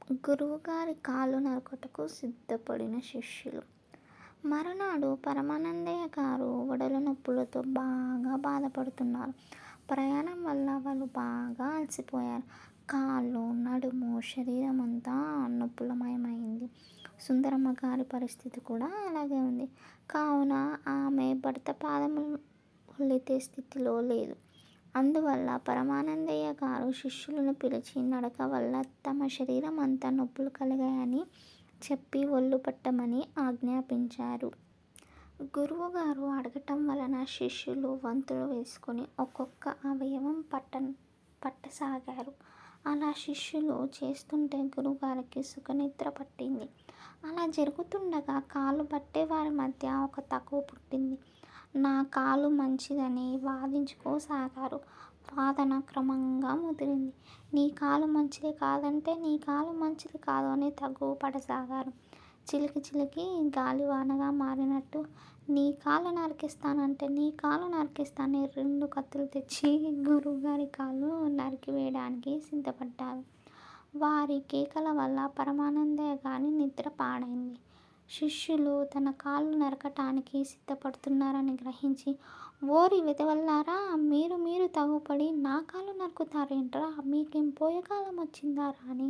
గురువుగారి కాళ్ళు నరుకుటకు సిద్ధపడిన శిష్యులు మరునాడు పరమానందయ్య గారు ఒడల నొప్పులతో బాగా బాధపడుతున్నారు ప్రయాణం వల్ల వాళ్ళు బాగా అలసిపోయారు కాళ్ళు నడుము శరీరం అంతా నొప్పులమయమైంది సుందరమ్మ గారి పరిస్థితి కూడా అలాగే ఉంది కావున ఆమె భర్త పాదములు వల్లితే స్థితిలో లేదు అందువల్ల పరమానందయ్య గారు శిష్యులను పిలిచి నడక వల్ల తమ శరీరం అంతా నొప్పులు కలిగాయని చెప్పి ఒళ్ళు పట్టమని ఆజ్ఞాపించారు గురువుగారు అడగటం వలన శిష్యులు వంతులు వేసుకొని ఒక్కొక్క అవయవం పట్ట పట్టసాగారు అలా శిష్యులు చేస్తుంటే గురువుగారికి సుఖనిద్ర పట్టింది అలా జరుగుతుండగా కాలు పట్టే వారి మధ్య ఒక తక్కువ పుట్టింది నా కాలు మంచిదని వాదించుకోసాగారు వాదన క్రమంగా ముదిరింది నీ కాలు మంచిది కాదంటే నీ కాలు మంచిది కాదు అని తగువ పడసాగారు చిలికి చిలికి గాలివానగా మారినట్టు నీ కాలు నరికిస్తానంటే నీ కాలు నరికిస్తానని రెండు కత్తులు తెచ్చి గురువుగారి కాళ్ళు నరికివేయడానికి సిద్ధపడ్డారు వారి కేకల వల్ల పరమానందయ్య గారి నిద్ర పాడైంది శిష్యులు తన కాళ్ళు నరకటానికి సిద్ధపడుతున్నారని గ్రహించి ఓరి విధవల్లారా మీరు మీరు తగుపడి నా కాళ్ళు నరుకుతారేంట్రా మీకేం పోయే కాలం వచ్చిందారా అని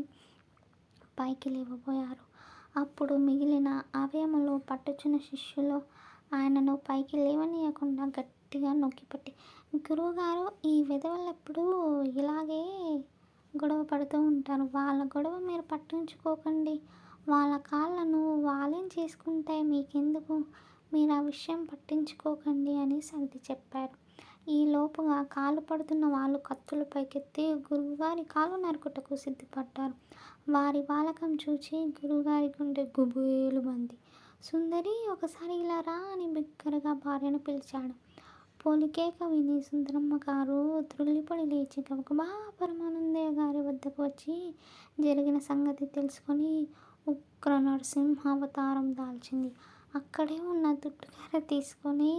పైకి లేవబోయారు అప్పుడు మిగిలిన అవయములు పట్టుచున్న శిష్యులు ఆయనను పైకి లేవనీయకుండా గట్టిగా నొక్కిపట్టి గురువుగారు ఈ విధవలెప్పుడు ఇలాగే గొడవ పడుతూ ఉంటారు వాళ్ళ గొడవ మీరు పట్టించుకోకండి వాళ్ళ కాళ్ళను వాళ్ళేం చేసుకుంటే మీకెందుకు మీరు ఆ విషయం పట్టించుకోకండి అని సర్ది చెప్పారు ఈ లోపుగా కాలు పడుతున్న వాళ్ళు కత్తులు పైకెత్తి గురువుగారి కాలు నరుకుటకు సిద్ధపడ్డారు వారి బాలకం చూచి గురువుగారి గుండె గుబేలు మంది సుందరి ఒకసారి ఇలా రా అని బిగ్గరగా భార్యను పిలిచాడు పోలికేక విని సుందరమ్మ గారు త్రుల్లిపడి లేచి గబగబా పరమానందయ్య గారి వద్దకు వచ్చి జరిగిన సంగతి తెలుసుకొని ఉగ్ర నరసింహ అవతారం దాల్చింది అక్కడే ఉన్న దుడ్డుగార తీసుకొని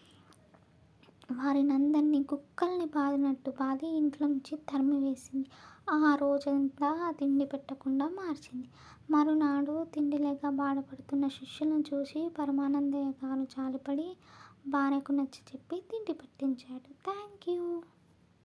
వారినందరినీ కుక్కల్ని బాదినట్టు బాది ఇంట్లో నుంచి తరిమివేసింది ఆ రోజంతా తిండి పెట్టకుండా మార్చింది మరునాడు తిండి లేక బాధపడుతున్న శిష్యులను చూసి పరమానందయ్య గారు జాలిపడి భార్యకు నచ్చ చెప్పి తిండి పెట్టించాడు థ్యాంక్ యూ